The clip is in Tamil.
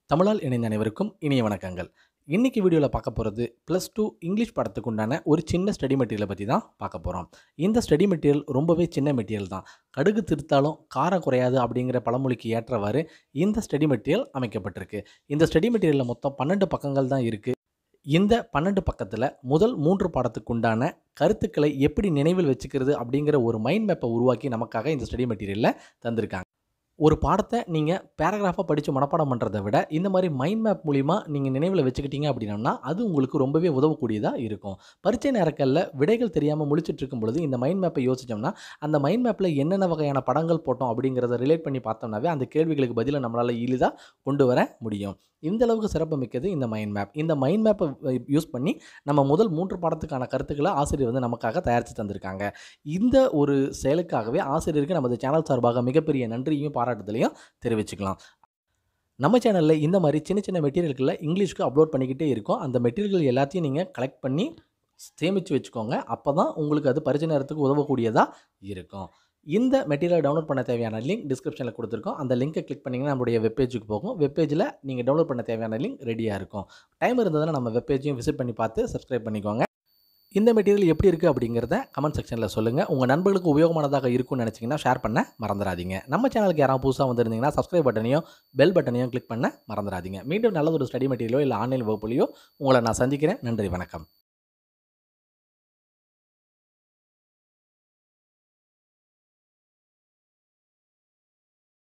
தமிழால் இணைந்த அனைவருக்கும் இனிய வணக்கங்கள் இன்னைக்கு வீடியோவில் பார்க்க போகிறது ப்ளஸ் டூ இங்கிலீஷ் படத்துக்கு உண்டான ஒரு சின்ன ஸ்டடி மெட்டீரியலை பற்றி தான் பார்க்க போகிறோம் இந்த ஸ்டடி மெட்டீரியல் ரொம்பவே சின்ன மெட்டீரியல் தான் கடுகு திருத்தாலும் காரம் குறையாது அப்படிங்கிற பழமொழிக்கு ஏற்றவாறு இந்த ஸ்டடி மெட்டீரியல் அமைக்கப்பட்டிருக்கு இந்த ஸ்டடி மெட்டீரியலில் மொத்தம் பன்னெண்டு பக்கங்கள் தான் இருக்குது இந்த பன்னெண்டு பக்கத்தில் முதல் மூன்று பாடத்துக்கு உண்டான கருத்துக்களை எப்படி நினைவில் வச்சுக்கிறது அப்படிங்கிற ஒரு மைண்ட் மேப்பை உருவாக்கி நமக்காக இந்த ஸ்டடி மெட்டீரியலில் தந்திருக்காங்க ஒரு பாடத்தை நீங்கள் பேராகிராஃபாக படித்து மனப்பாடம் பண்ணுறதை விட இந்த மாதிரி மைண்ட் மேப் மூலிமா நீங்கள் நினைவில் வச்சுக்கிட்டீங்க அப்படின்னா அது உங்களுக்கு ரொம்பவே உதவக்கூடியதாக இருக்கும் பரீட்சை நேரங்களில் விடைகள் தெரியாமல் முழிச்சிட்டு இருக்கும் பொழுது இந்த மைண்ட் மேப்பை யோசிச்சோம்னா அந்த மைண்ட் மேப்பில் என்னென்ன வகையான படங்கள் போட்டோம் அப்படிங்கிறத ரிலேட் பண்ணி பார்த்தோம்னாவே அந்த கேள்விகளுக்கு பதிலை நம்மளால் எளிதாக கொண்டு வர முடியும் இந்த அளவுக்கு சிறப்பு மிக்கது இந்த மைண்ட் மேப் இந்த மைண்ட் மேப்பை யூஸ் பண்ணி நம்ம முதல் மூன்று பாடத்துக்கான கருத்துக்களை ஆசிரியர் வந்து நமக்காக தயாரித்து தந்திருக்காங்க இந்த ஒரு செயலுக்காகவே ஆசிரியருக்கு நமது சேனல் சார்பாக மிகப்பெரிய நன்றியும் பாராட்டுதலையும் தெரிவிச்சுக்கலாம் நம்ம சேனலில் இந்த மாதிரி சின்ன சின்ன மெட்டீரியல்களை இங்கிலீஷ்க்கு அப்லோட் பண்ணிக்கிட்டே இருக்கோம் அந்த மெட்டீரியல்கள் எல்லாத்தையும் நீங்கள் கலெக்ட் பண்ணி சேமித்து வச்சுக்கோங்க அப்போ தான் உங்களுக்கு அது பரிச்சை நேரத்துக்கு உதவக்கூடியதாக இருக்கும் இந்த மெட்டீரியல் டவுன்லோட் பண்ண தேவையான லிங்க் டிஸ்கிரிப்ஷனில் கொடுத்துருக்கோம் அந்த லிங்கை கிளிக் பண்ணிங்கன்னா நம்மளுடைய வெப்பேஜுக்கு போகும் வெப்பேஜில் நீங்கள் டவுன்லோட் பண்ண தேவையான லிங்க் ரெடியாக இருக்கும் டைம் இருந்ததுன்னா நம்ம வெப்பேஜையும் விசிட் பண்ணி பார்த்து சப்ஸ்கிரைப் பண்ணிக்கோங்க இந்த மெட்டீரியல் எப்படி இருக்குது அப்படிங்கிறத கமெண்ட் செக்ஷனில் சொல்லுங்கள் உங்கள் நண்பர்களுக்கு உபயோகமானதாக இருக்கும்னு நினச்சிங்கன்னா ஷேர் பண்ண மறந்துடாதீங்க நம்ம சேனலுக்கு யாராவது புதுசாக வந்திருந்தீங்கன்னா சப்ஸ்கிரைப் பட்டனையும் பெல் பட்டனையும் கிளிக் பண்ண மறந்துடாதீங்க மீண்டும் நல்ல ஒரு ஸ்டடி மெட்டீரியலோ இல்லை ஆன்லைன் வகுப்புலையோ உங்களை நான் சந்திக்கிறேன் நன்றி வணக்கம்